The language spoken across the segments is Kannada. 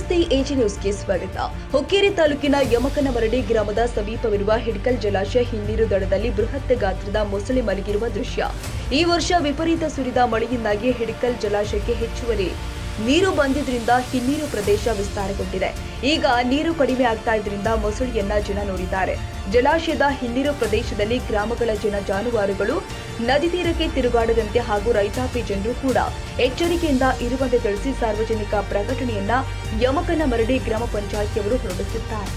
ನಮಸ್ತೆ ಎಜಿ ನ್ಯೂಸ್ಗೆ ಸ್ವಾಗತ ಹುಕ್ಕೇರಿ ತಾಲೂಕಿನ ಯಮಕನಮರಡಿ ಗ್ರಾಮದ ಸಮೀಪವಿರುವ ಹಿಡ್ಕಲ್ ಜಲಾಶಯ ಹಿನ್ನೀರು ದಡದಲ್ಲಿ ಬೃಹತ್ ಗಾತ್ರದ ಮೊಸಳೆ ಮಲಗಿರುವ ದೃಶ್ಯ ಈ ವರ್ಷ ವಿಪರೀತ ಸುರಿದ ಮಳೆಯಿಂದಾಗಿ ಹಿಡ್ಕಲ್ ಜಲಾಶಯಕ್ಕೆ ಹೆಚ್ಚುವರಿ ನೀರು ಬಂದಿದ್ರಿಂದ ಹಿನ್ನೀರು ಪ್ರದೇಶ ವಿಸ್ತಾರಗೊಂಡಿದೆ ಈಗ ನೀರು ಕಡಿಮೆ ಆಗ್ತಾ ಇದ್ರಿಂದ ಮೊಸಳೆಯನ್ನ ಜನ ನೋಡಿದ್ದಾರೆ ಜಲಾಶಯದ ಹಿನ್ನೀರು ಪ್ರದೇಶದಲ್ಲಿ ಗ್ರಾಮಗಳ ಜನ ಜಾನುವಾರುಗಳು ನದಿ ತೀರಕ್ಕೆ ತಿರುಗಾಡದಂತೆ ಹಾಗೂ ರೈತಾಪಿ ಜನರು ಕೂಡ ಎಚ್ಚರಿಕೆಯಿಂದ ಇರುವಂತೆ ತಿಳಿಸಿ ಸಾರ್ವಜನಿಕ ಪ್ರಕಟಣೆಯನ್ನ ಯಮಕನ ಮರಡಿ ಗ್ರಾಮ ಪಂಚಾಯಿತಿಯವರು ಹೊರಡಿಸಿದ್ದಾರೆ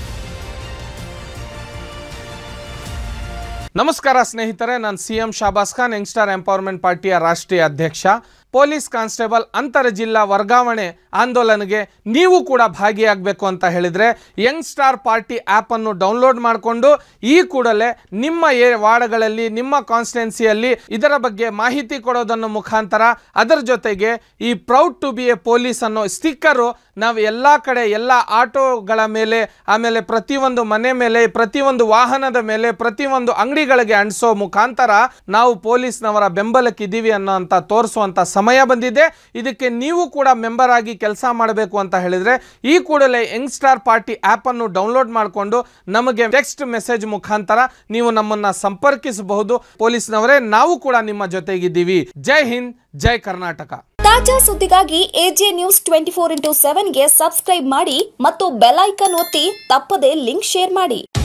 ನಮಸ್ಕಾರ ಸ್ನೇಹಿತರೆ ನಾನು C M Shahbaz Khan young star empowerment ಪಾರ್ಟಿಯ ರಾಷ್ಟ್ರೀಯ ಅಧ್ಯಕ್ಷ ಪೊಲೀಸ್ ಕಾನ್ಸ್ಟೇಬಲ್ ಅಂತರ ಜಿಲ್ಲಾ ವರ್ಗಾವಣೆ ಆಂದೋಲನಗೆ ನೀವು ಕೂಡ ಭಾಗಿಯಾಗಬೇಕು ಅಂತ ಹೇಳಿದರೆ ಯಂಗ್ ಸ್ಟಾರ್ ಪಾರ್ಟಿ ಆ್ಯಪನ್ನು ಡೌನ್ಲೋಡ್ ಮಾಡಿಕೊಂಡು ಈ ಕೂಡಲೇ ನಿಮ್ಮ ಏ ವಾರ್ಡ್ಗಳಲ್ಲಿ ನಿಮ್ಮ ಕಾನ್ಸ್ಟಿಟ್ಯುನ್ಸಿಯಲ್ಲಿ ಇದರ ಬಗ್ಗೆ ಮಾಹಿತಿ ಕೊಡೋದನ್ನು ಮುಖಾಂತರ ಅದರ ಜೊತೆಗೆ ಈ proud to be a police ಅನ್ನೋ ಸ್ಟಿಕ್ಕರು ನಾವು ಎಲ್ಲ ಕಡೆ ಎಲ್ಲ ಆಟೋಗಳ ಮೇಲೆ ಆಮೇಲೆ ಪ್ರತಿಯೊಂದು ಮನೆ ಮೇಲೆ ಪ್ರತಿಯೊಂದು ವಾಹನದ ಮೇಲೆ ಪ್ರತಿಯೊಂದು ಅಂಗಡಿಗಳಿಗೆ ಅಂಟಿಸೋ ಮುಖಾಂತರ ನಾವು ಪೊಲೀಸ್ನವರ ಬೆಂಬಲಕ್ಕಿದ್ದೀವಿ ಅನ್ನೋ ಅಂತ ತೋರಿಸುವಂಥ ಸಮಯ ಬಂದಿದೆ ಇದಕ್ಕೆ ನೀವು ಕೂಡ ಮೆಂಬರ್ ಆಗಿ ಕೆಲಸ ಮಾಡಬೇಕು ಅಂತ ಹೇಳಿದರೆ ಈ ಕೂಡಲೇ ಯಂಗ್ ಸ್ಟಾರ್ ಪಾರ್ಟಿ ಆ್ಯಪನ್ನು ಡೌನ್ಲೋಡ್ ಮಾಡಿಕೊಂಡು ನಮಗೆ ಟೆಕ್ಸ್ಟ್ ಮೆಸೇಜ್ ಮುಖಾಂತರ ನೀವು ನಮ್ಮನ್ನು ಸಂಪರ್ಕಿಸಬಹುದು ಪೊಲೀಸ್ನವರೇ ನಾವು ಕೂಡ ನಿಮ್ಮ ಜೊತೆಗಿದ್ದೀವಿ ಜೈ ಹಿಂದ್ ಜೈ ಕರ್ನಾಟಕ ತಾಜಾ ಸುದ್ದಿಗಾಗಿ A J news twenty four into ಸೆವೆನ್ಗೆ ಸಬ್ಸ್ಕ್ರೈಬ್ ಮಾಡಿ ಮತ್ತು ಬೆಲ್ ಐಕನ್ ಒತ್ತಿ ತಪ್ಪದೇ ಲಿಂಕ್ ಶೇರ್ ಮಾಡಿ